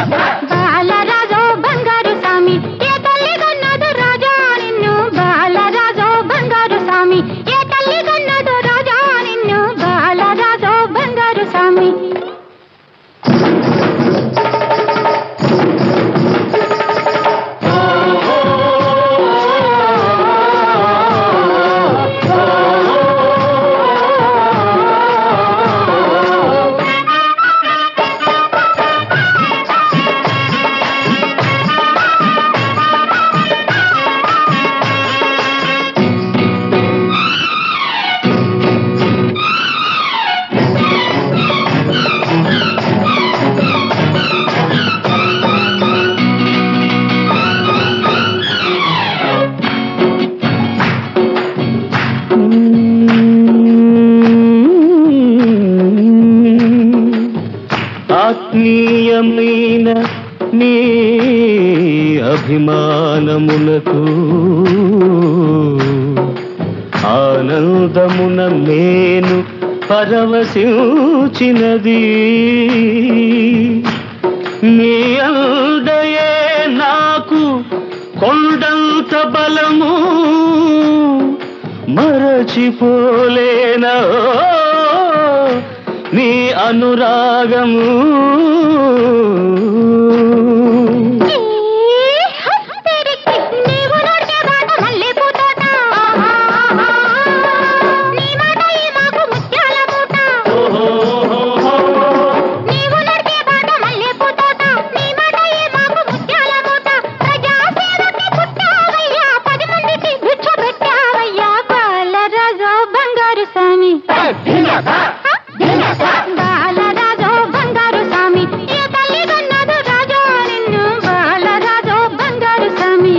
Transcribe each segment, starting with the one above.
బాలరాజు బంగారు స్వామి ఏ తల్లి కన్నదు రాజా నిన్ను బాలరాజు బంగారు స్వామి ఏ తల్లి కన్నదు రాజా నిన్ను బాలరాజు బంగారు స్వామి ఆత్మీయమైన నీ అభిమానమునకు ఆనందమున నేను పరవశించినది నీ అందయే నాకు కొండంత బలము మరచిపోలేనా నీ అనురాగము నీవు నడిచే బాట మల్లెపూ తోట. నీ మాట ఈ మాకు ముత్యాల మూట. నీవు నడిచే బాట మల్లెపూ తోట. నీ మాట ఈ మాకు ముత్యాల మూట. ప్రజాసేవకి పుట్టావయ్యా, పది మందికి భిక్ష పెట్టావయ్యా. బాలరాజు బంగారు స్వామి బాలరాజు బంగారు స్వామి ఏ తల్లి కన్నదు రాజా నిన్ను బాలరాజు బంగారు స్వామి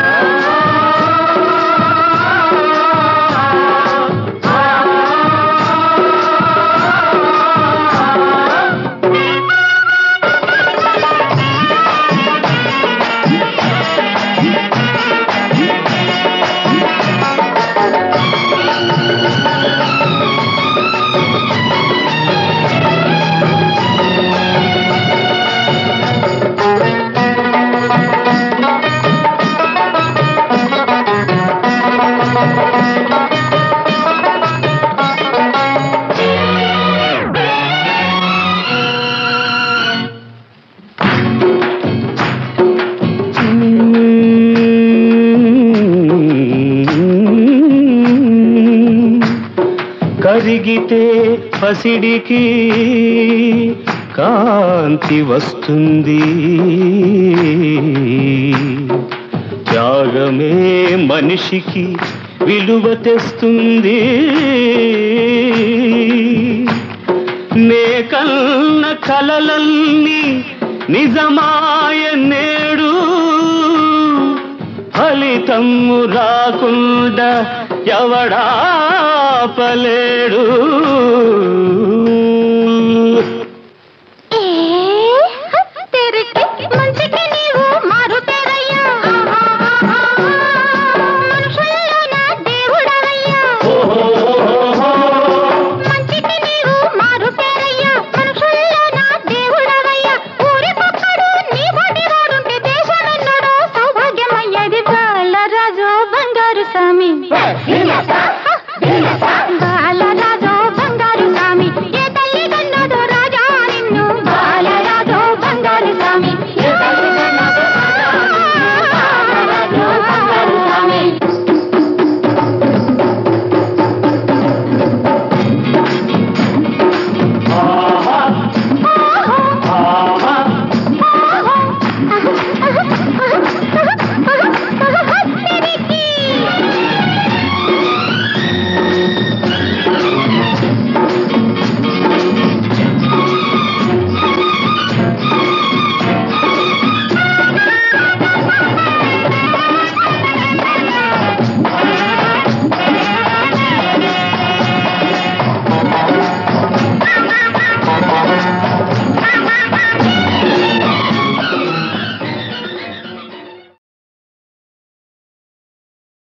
కరిగితే పసిడికి కాంతి వస్తుంది త్యాగమే మనిషికి విలువ తెస్తుంది నే కన్న కలలన్నీ నిజమాయ నేడు ఫలితము రాకుండా ఎవడాపలేడు